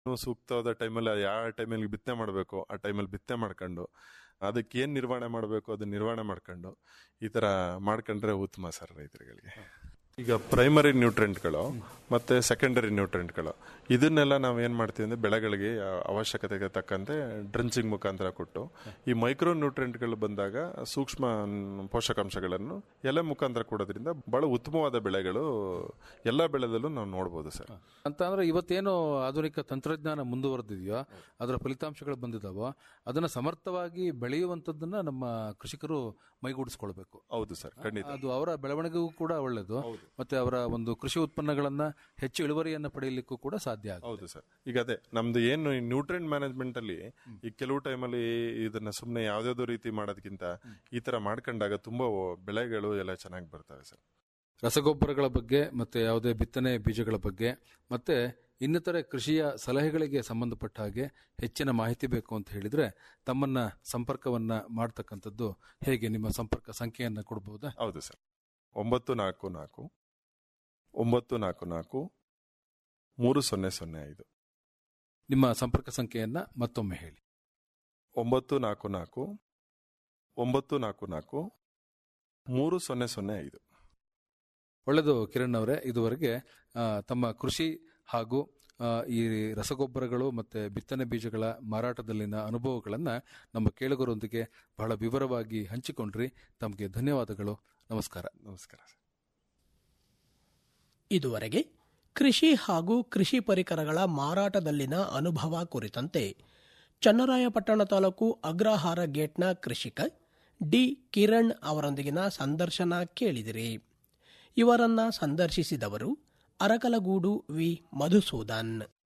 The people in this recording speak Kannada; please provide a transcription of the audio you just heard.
ಸೂಕ್ತವಾದ ಟೈಮಲ್ಲಿ ಯಾವ ಟೈಮಲ್ಲಿ ಬಿತ್ತನೆ ಮಾಡಬೇಕು ಆ ಟೈಮಲ್ಲಿ ಬಿತ್ತನೆ ಮಾಡ್ಕೊಂಡು ಅದಕ್ಕೆ ಏನು ನಿರ್ವಹಣೆ ಮಾಡಬೇಕು ಅದನ್ನ ನಿರ್ವಹಣೆ ಮಾಡ್ಕೊಂಡು ಈ ಥರ ಮಾಡ್ಕೊಂಡ್ರೆ ಉತ್ತಮ ಸರ್ ರೈತರುಗಳಿಗೆ ಈಗ ಪ್ರೈಮರಿ ನ್ಯೂಟ್ರೆಂಟ್ಗಳು ಮತ್ತೆ ಸೆಕೆಂಡರಿ ನ್ಯೂಟ್ರೆಂಟ್ಗಳು ಇದನ್ನೆಲ್ಲ ನಾವು ಏನು ಮಾಡ್ತೀವಿ ಅಂದರೆ ಬೆಳೆಗಳಿಗೆ ಆ ಅವಶ್ಯಕತೆಗೆ ತಕ್ಕಂತೆ ಡ್ರಂಚಿಂಗ್ ಮುಖಾಂತರ ಕೊಟ್ಟು ಈ ಮೈಕ್ರೋ ನ್ಯೂಟ್ರೆಂಟ್ಗಳು ಬಂದಾಗ ಸೂಕ್ಷ್ಮ ಪೋಷಕಾಂಶಗಳನ್ನು ಎಲೆ ಮುಖಾಂತರ ಕೊಡೋದ್ರಿಂದ ಬಹಳ ಉತ್ತಮವಾದ ಬೆಳೆಗಳು ಎಲ್ಲ ಬೆಳೆದಲ್ಲೂ ನಾವು ನೋಡ್ಬೋದು ಸರ್ ಅಂತ ಅಂದ್ರೆ ಇವತ್ತೇನು ಆಧುನಿಕ ತಂತ್ರಜ್ಞಾನ ಮುಂದುವರೆದಿದೆಯೋ ಅದರ ಫಲಿತಾಂಶಗಳು ಬಂದಿದಾವೋ ಅದನ್ನ ಸಮರ್ಥವಾಗಿ ಬೆಳೆಯುವಂತದ್ದನ್ನ ನಮ್ಮ ಕೃಷಿಕರು ಮೈಗೂಡಿಸ್ಕೊಳ್ಬೇಕು ಹೌದು ಸರ್ ಖಂಡಿತ ಅದು ಅವರ ಬೆಳವಣಿಗೆಗೂ ಕೂಡ ಒಳ್ಳೆಯದು ಮತ್ತೆ ಅವರ ಒಂದು ಕೃಷಿ ಉತ್ಪನ್ನಗಳನ್ನ ಹೆಚ್ಚು ಇಳುವರಿಯನ್ನ ಪಡೆಯಲಿಕ್ಕೂ ಕೂಡ ಸಾಧ್ಯ ಆಗುತ್ತೆ ಹೌದು ಸರ್ ಈಗ ಅದೇ ನಮ್ದು ಏನು ನ್ಯೂಟ್ರೆಂಟ್ ಮ್ಯಾನೇಜ್ಮೆಂಟ್ ಅಲ್ಲಿ ಈ ಕೆಲವು ಟೈಮಲ್ಲಿ ಇದನ್ನ ಸುಮ್ಮನೆ ಯಾವ್ದಾವ್ದೋ ರೀತಿ ಮಾಡೋದಕ್ಕಿಂತ ಈ ತರ ಮಾಡ್ಕೊಂಡಾಗ ತುಂಬಾ ಬೆಳೆಗಳು ಎಲ್ಲ ಚೆನ್ನಾಗಿ ಬರ್ತವೆ ಸರ್ ರಸಗೊಬ್ಬರಗಳ ಬಗ್ಗೆ ಮತ್ತೆ ಯಾವುದೇ ಬಿತ್ತನೆ ಬೀಜಗಳ ಬಗ್ಗೆ ಮತ್ತೆ ಇನ್ನಿತರೆ ಕೃಷಿಯ ಸಲಹೆಗಳಿಗೆ ಸಂಬಂಧಪಟ್ಟ ಹಾಗೆ ಹೆಚ್ಚಿನ ಮಾಹಿತಿ ಬೇಕು ಅಂತ ಹೇಳಿದ್ರೆ ತಮ್ಮನ್ನ ಸಂಪರ್ಕವನ್ನ ಮಾಡ್ತಕ್ಕಂಥದ್ದು ಹೇಗೆ ನಿಮ್ಮ ಸಂಪರ್ಕ ಸಂಖ್ಯೆಯನ್ನ ಕೊಡಬಹುದಾ ಹೌದು ಸರ್ ಒಂಬತ್ತು ನಾಲ್ಕು ನಾಲ್ಕು ಒಂಬತ್ತು ನಾಲ್ಕು ನಾಲ್ಕು ಮೂರು ಸೊನ್ನೆ ಸೊನ್ನೆ ಐದು ನಿಮ್ಮ ಸಂಪರ್ಕ ಸಂಖ್ಯೆಯನ್ನ ಮತ್ತೊಮ್ಮೆ ಹೇಳಿ ಒಂಬತ್ತು ನಾಲ್ಕು ನಾಲ್ಕು ಒಂಬತ್ತು ನಾಲ್ಕು ನಾಲ್ಕು ಮೂರು ಸೊನ್ನೆ ಸೊನ್ನೆ ಐದು ಒಳ್ಳೆಯದು ಕಿರಣ್ ಅವರೇ ಇದುವರೆಗೆ ಆ, ತಮ್ಮ ಕೃಷಿ ಹಾಗೂ ಆ, ಈ ರಸಗೊಬ್ಬರಗಳು ಮತ್ತೆ ಬಿತ್ತನೆ ಬೀಜಗಳ ಮಾರಾಟದಲ್ಲಿನ ಅನುಭವಗಳನ್ನ ನಮ್ಮ ಕೇಳುಗರೊಂದಿಗೆ ಬಹಳ ವಿವರವಾಗಿ ಹಂಚಿಕೊಂಡ್ರಿ ತಮಗೆ ಧನ್ಯವಾದಗಳು ನಮಸ್ಕಾರ ನಮಸ್ಕಾರ ಸರ್ ಇದುವರೆಗೆ ಕೃಷಿ ಹಾಗೂ ಕೃಷಿ ಪರಿಕರಗಳ ಮಾರಾಟದಲ್ಲಿನ ಅನುಭವ ಕುರಿತಂತೆ ಚನ್ನರಾಯಪಟ್ಟಣ ತಾಲೂಕು ಅಗ್ರಹಾರ ಗೇಟ್ನ ಕೃಷಿಕ ಡಿ ಕಿರಣ್ ಅವರೊಂದಿಗಿನ ಸಂದರ್ಶನ ಕೇಳಿದಿರಿ ಇವರನ್ನ ಸಂದರ್ಶಿಸಿದವರು ಅರಕಲಗೂಡು ವಿ ಮಧುಸೂದನ್